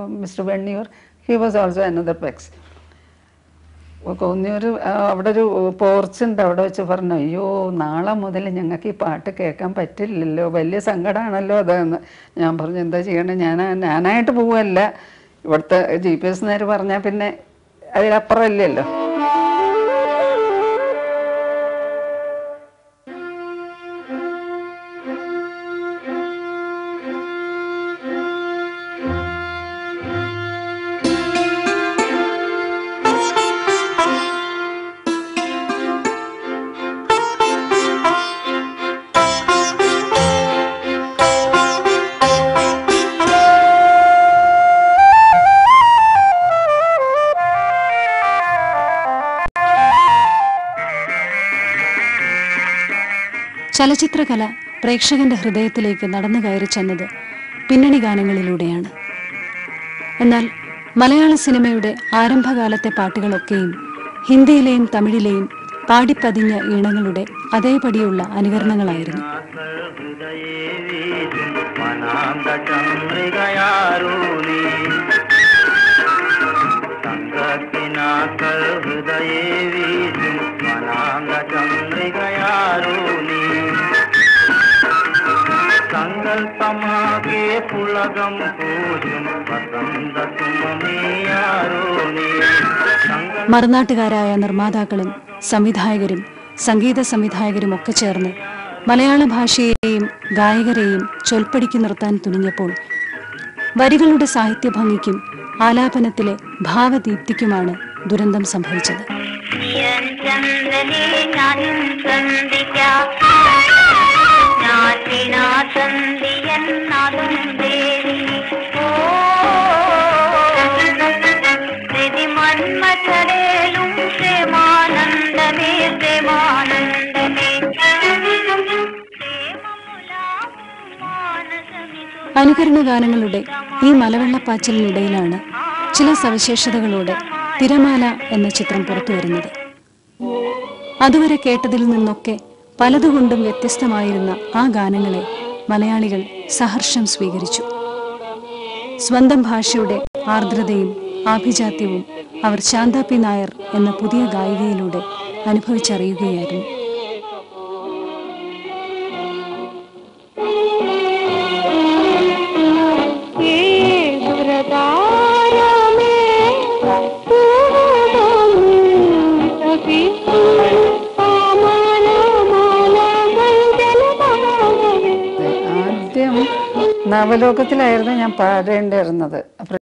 mister Venniyoor he was also another പെക്സ് കോന്നിയൂർ അവിടെ ഒരു പോർച്ച് ഉണ്ട് അവിടെ വെച്ച് പറഞ്ഞു അയ്യോ നാളെ മുതൽ ഞങ്ങൾക്ക് ഈ പാട്ട് കേൾക്കാൻ പറ്റില്ലല്ലോ വലിയ സങ്കടമാണല്ലോ അതെന്ന് ഞാൻ പറഞ്ഞു എന്താ ചെയ്യണേ ഞാൻ ഞാനായിട്ട് പോവല്ല ഇവിടുത്തെ ജി പി എസ് നേര് പറഞ്ഞാൽ പിന്നെ അതിലപ്പുറം ഇല്ലല്ലോ ചലച്ചിത്രകല പ്രേക്ഷകന്റെ ഹൃദയത്തിലേക്ക് നടന്നു കയറി ചെന്നത് പിന്നണി ഗാനങ്ങളിലൂടെയാണ് എന്നാൽ മലയാള സിനിമയുടെ ആരംഭകാലത്തെ പാട്ടുകളൊക്കെയും ഹിന്ദിയിലെയും തമിഴിലെയും പാടിപ്പതിഞ്ഞ ഈണങ്ങളുടെ അതേപടിയുള്ള അനുകരണങ്ങളായിരുന്നു ഹൃദയേ വീഴും വനാന്ത ചന്ദ്രികയാരൂലി തങ്കത്തിനാക്കൾ ഹൃദയേ വീഴും വനാന്ത ചന്ദ്രികയാരൂലി സങ്കൽപ്പമാകെ പുളകം പൂജും വസന്ത സുമണിയാരൂലി സങ്കൽ മറുനാട്ടുകാരായ നിർമ്മാതാക്കളും സംവിധായകരും സംഗീത സംവിധായകരും ഒക്കെ ചേർന്ന് മലയാള ഭാഷയെയും ഗായകരെയും ചൊൽപ്പടിക്ക് നിർത്താൻ തുനിഞ്ഞപ്പോൾ വരികളുടെ സാഹിത്യഭംഗിക്കും ആലാപനത്തിലെ ഭാവദീപ്തിക്കുമാണ് ദുരന്തം സംഭവിച്ചത് എൻ ചന്ദ്രനെ ഞാനും സന്ധിക്കാം ഞാൻ വീണാ സന്ധിയൻ നാദം ദേവി ഓ രതി മന്മഥരേലും പ്രേമാനന്ദമേ പ്രേമാനന്ദമേ പ്രേമമുലാവും മാനസമിതു അനുകരണ ഗാനങ്ങളുടെ ഈ മലവെള്ളപ്പാച്ചിലിനിടയിലാണ് ചില സവിശേഷതകളോടെ തിരമാല എന്ന ചിത്രം പുറത്തുവരുന്നത് അതുവരെ കേട്ടതിൽ നിന്നൊക്കെ പലതുകൊണ്ടും വ്യത്യസ്തമായിരുന്ന ആ ഗാനങ്ങളെ മലയാളികൾ സഹർഷം സ്വീകരിച്ചു സ്വന്തം ഭാഷയുടെ ആർദ്രതയും ആഭിജാത്യവും അവർ ശാന്ത പി നായർ എന്ന പുതിയ ഗായികയിലൂടെ അനുഭവിച്ചറിയുകയായിരുന്നു ആദ്യം നവലോകത്തിലായിരുന്നു ഞാൻ പാടേണ്ടിയിരുന്നത്